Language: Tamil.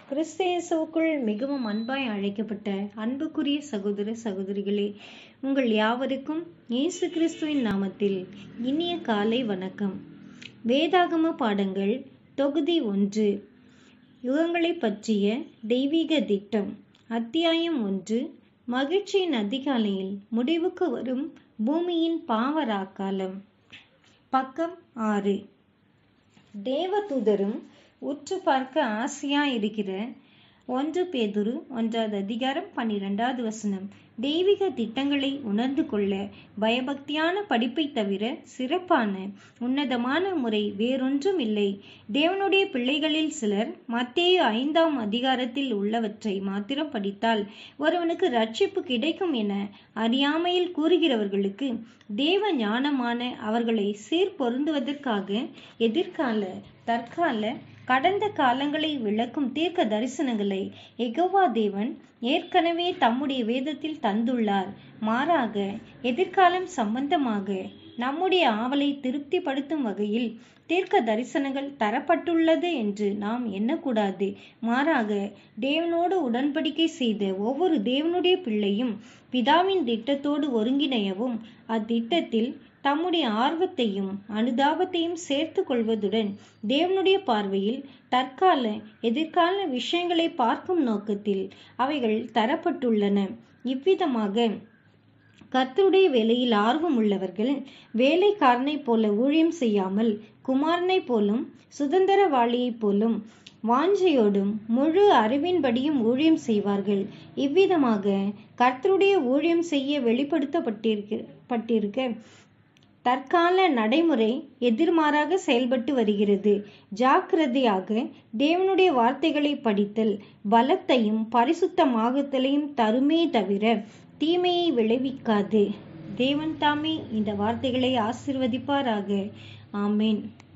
கிறிஸ்தேசுக்குள் மிகவும் அன்பாய் அழைக்கப்பட்ட அன்புக்குரிய சகோதர சகோதரிகளே உங்கள் யாவருக்கும் இயேசு கிறிஸ்துவின் நாமத்தில் இனிய காலை வணக்கம் வேதாகம பாடங்கள் தொகுதி ஒன்று யுகங்களை பற்றிய தெய்வீக திட்டம் அத்தியாயம் ஒன்று மகிழ்ச்சியின் அதிகாலையில் முடிவுக்கு வரும் பூமியின் பாவராக்காலம் பக்கம் ஆறு தேவதூதரும் உற்று பார்க்க ஆசையா இருக்கிற ஒன்று பேதுரு ஒன்றாவது அதிகாரம் பன்னிரெண்டாவது வசனம் தெய்வீக திட்டங்களை உணர்ந்து கொள்ள பயபக்தியான படிப்பை தவிர சிறப்பான உன்னதமான முறை வேறொன்றும் இல்லை தேவனுடைய பிள்ளைகளில் சிலர் மத்தேயு ஐந்தாம் அதிகாரத்தில் உள்ளவற்றை மாத்திரம் படித்தால் ஒருவனுக்கு ரட்சிப்பு கிடைக்கும் என அறியாமையில் கூறுகிறவர்களுக்கு தேவ ஞானமான அவர்களை சீர்பொருந்துவதற்காக எதிர்கால தற்கால கடந்த காலங்களை விளக்கும் தீர்க்க தரிசனங்களை எகோவா தேவன் ஏற்கனவே தம்முடைய வேதத்தில் தந்துள்ளார் மாறாக எதிர்காலம் சம்பந்தமாக நம்முடைய ஆவலை திருப்திப்படுத்தும் வகையில் தீர்க்க தரிசனங்கள் தரப்பட்டுள்ளது என்று நாம் எண்ணக்கூடாது மாறாக தேவனோடு உடன்படிக்கை செய்த ஒவ்வொரு தேவனுடைய பிள்ளையும் பிதாவின் திட்டத்தோடு ஒருங்கிணையவும் அத்திட்டத்தில் தம்முடைய ஆர்வத்தையும் அனுதாபத்தையும் சேர்த்து கொள்வதுடன் தேவனுடைய பார்வையில் தற்கால எதிர்கால விஷயங்களை பார்க்கும் நோக்கத்தில் அவைகள் தரப்பட்டுள்ளன இவ்விதமாக கர்த்தருடைய வேலையில் ஆர்வம் உள்ளவர்கள் வேலைக்காரனை போல ஊழியம் செய்யாமல் குமாரனை போலும் சுதந்திரவாளியைப் போலும் வாஞ்சையோடும் முழு அறிவின்படியும் ஊழியம் செய்வார்கள் இவ்விதமாக கர்த்தருடைய ஊழியம் செய்ய வெளிப்படுத்தப்பட்டிருக்க பட்டிருக்க தற்கால நடைமுறை எதிர்மாறாக செயல்பட்டு வருகிறது ஜாக்கிரதையாக தேவனுடைய வார்த்தைகளை படித்தல் பலத்தையும் பரிசுத்தமாகுதலையும் தருமே தவிர தீமையை விளைவிக்காது தேவன் தாமே இந்த வார்த்தைகளை ஆசிர்வதிப்பாராக ஆமேன்